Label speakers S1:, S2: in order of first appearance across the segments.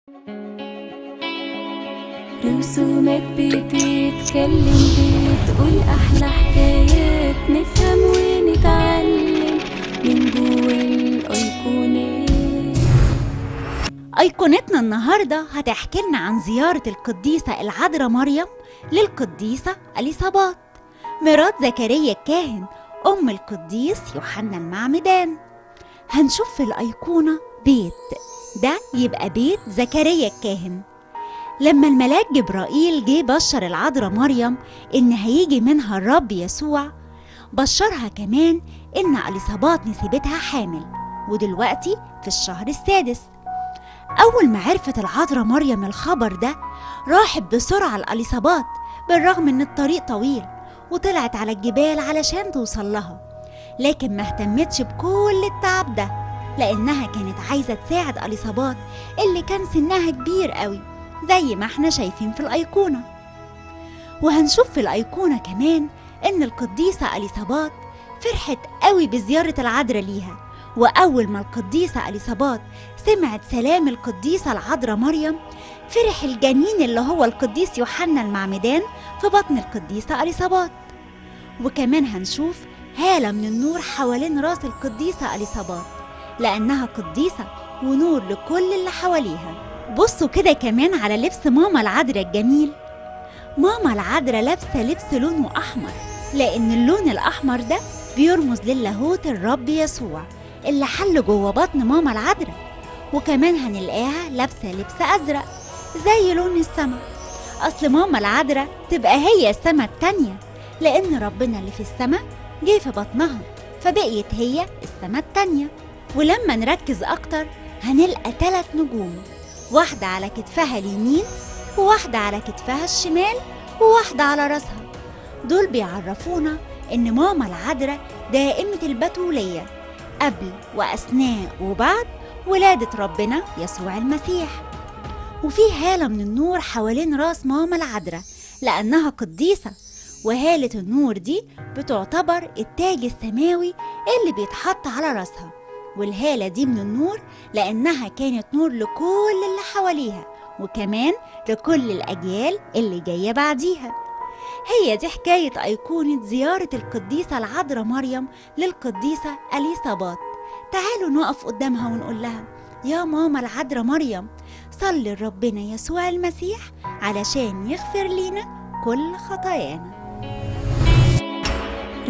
S1: رسومات بتتكلم بتقول أحلى حكايات نفهم ونتعلم من جوا الأيقونات
S2: أيقونتنا النهاردة هتحكي لنا عن زيارة القديسة العذراء مريم للقديسة أليصابات مرات زكريا الكاهن أم القديس يوحنا المعمدان هنشوف في الأيقونة بيت ده يبقى بيت زكريا الكاهن لما الملاك جبرائيل جه بشر العذراء مريم إن هيجي منها الرب يسوع بشرها كمان إن أليصابات نسيبتها حامل ودلوقتي في الشهر السادس أول ما عرفت العذراء مريم الخبر ده راحت بسرعة لأليصابات بالرغم إن الطريق طويل وطلعت على الجبال علشان توصل لها لكن ما اهتمتش بكل التعب ده لأنها كانت عايزة تساعد أليصابات اللي كان سنها كبير قوي زي ما احنا شايفين في الأيقونة وهنشوف في الأيقونة كمان إن القديسة أليصابات فرحت قوي بزيارة العذراء ليها وأول ما القديسة أليصابات سمعت سلام القديسة العذراء مريم فرح الجنين اللي هو القديس يوحنا المعمدان في بطن القديسة أليصابات وكمان هنشوف هالة من النور حوالين راس القديسة أليصابات لأنها قديسة ونور لكل اللي حواليها بصوا كده كمان على لبس ماما العذراء الجميل ماما العذراء لابسة لبس لونه أحمر لأن اللون الأحمر ده بيرمز للاهوت الرب يسوع اللي حل جوه بطن ماما العذراء وكمان هنلاقيها لابسة لبس أزرق زي لون السما أصل ماما العذراء تبقى هي السما التانية لأن ربنا اللي في السما جه في بطنها فبقيت هي السما التانية ولما نركز أكتر هنلقى تلات نجوم واحدة على كتفها اليمين وواحدة على كتفها الشمال وواحدة على راسها دول بيعرفونا إن ماما العذراء دائمة البتولية قبل وأثناء وبعد ولادة ربنا يسوع المسيح وفي هالة من النور حوالين راس ماما العذراء لأنها قديسة وهالة النور دي بتعتبر التاج السماوي اللي بيتحط على راسها والهالة دي من النور لأنها كانت نور لكل اللي حواليها وكمان لكل الأجيال اللي جاية بعديها هي دي حكاية أيقونة زيارة القديسة العذراء مريم للقديسة أليصابات تعالوا نقف قدامها ونقول لها يا ماما العذراء مريم صلي لربنا يسوع المسيح علشان يغفر لينا كل خطايانا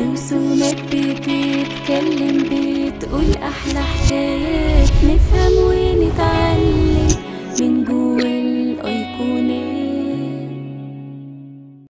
S1: رسومات بتتكلم بتقول أحلى حكايات نفهم